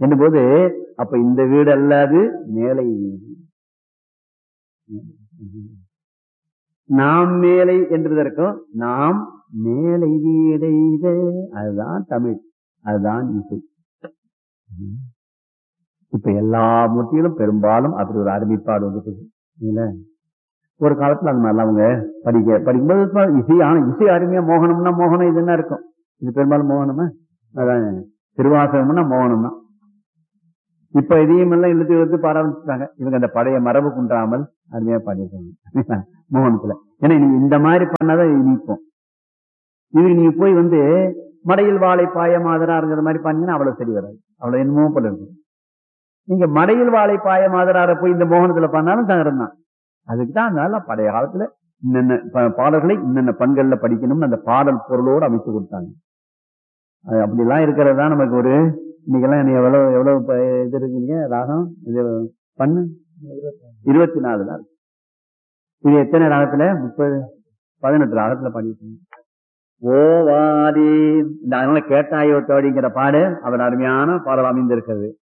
என்னும்போது அப்ப இந்த வீடு அல்லாது மேலை வீடு நாம் மேலை என்றதற்கும் நாம் மேலை வீடைத அதுதான் தமிழ் அதுதான் இசை இப்ப எல்லா மூர்த்திகளும் பெரும்பாலும் அப்படி ஒரு அருமைப்பாடு வந்துட்டு இல்ல ஒரு காலத்துல அந்த மாதிரிலாம் அவங்க படிக்க படிக்கும்போது இப்ப இசை ஆனா இசை அருமையா மோகனம்னா மோகனம் இது என்ன இருக்கும் இது பெரும்பாலும் மோகனமா அதான் திருவாசகம்னா மோகனம் தான் இப்ப இதையும் எல்லாம் இழுத்து இழுத்து பாட ஆரம்பிச்சுட்டாங்க இவங்க அந்த பழைய மரபு குன்றாமல் அருமையா பாடியிருக்காங்க மோகனத்துல ஏன்னா நீங்க இந்த மாதிரி பண்ணாதான் இனிப்போம் இதுக்கு நீங்க போய் வந்து மடையில் வாழை பாய மாதராருங்கிற மாதிரி பண்ணீங்கன்னா அவ்வளவு சரி வராது அவ்வளவு என்னமோ போல இருக்கும் நீங்க மடையில் வாழை பாய மாதரார போய் இந்த மோகனத்துல பண்ணாலும் தகரம் தான் அதுக்கு தான் அதனால பழைய காலத்துல இன்னென்ன ப- பாடல்களை இன்னென்ன பண்கள்ல படிக்கணும்னு அந்த பாடல் பொருளோடு அமைச்சு கொடுத்தாங்க அது அப்படிலாம் இருக்கிறது தான் நமக்கு ஒரு இன்னைக்கெல்லாம் நீ எவ்வளவு எவ்வளவு ப- இது இருக்கீங்க ராகம் இது பண்ணு இருபத்தி நாலு தான் இருக்கு. இது எத்தனை ராகத்துல முப்பது பதினெட்டு ராகத்துல பண்ணிட்டு ஓவாதி இந்த அதனால கேட்டாயோ தோடிங்கிற பாடு அவர் அருமையான பாடல் அமைந்திருக்கிறது